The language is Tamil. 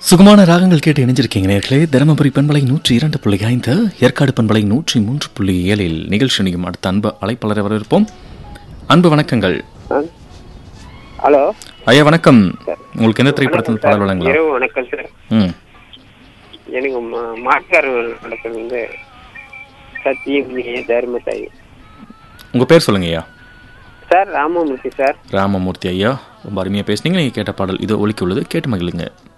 சுகமான ராகங்கள் கேட்டு இணைஞ்சிருக்கீங்க நேர்களே தருமபுரி பண்பலை நூற்றி இரண்டு புள்ளி ஐந்து ஏற்காடு பண்பலை நூற்றி மூன்று புள்ளி ஏழில் நிகழ்ச்சி நிகழும் அடுத்த அன்பு அழைப்பாளரை வரவேற்போம் அன்பு வணக்கங்கள் ஆ. ஹலோ ஐயா வணக்கம் உங்களுக்கு எந்த திரைப்படத்தில் பாடல் வழங்கலாம் இரவு வணக்கம் சார் ம் எனக்கு மா- மாட்டுக்கார் நடக்கிறது வந்து சத்தியம் நீ தர்மத்தாய் உங்கள் பேர் சொல்லுங்க ஐயா சார் ராமமூர்த்தி சார் ராமமூர்த்தி ஐயா ரொம்ப அருமையாக பேசுனீங்க நீங்கள் கேட்ட பாடல் இது ஒலிக்க உள்ளது கேட்டு மகிழுங்க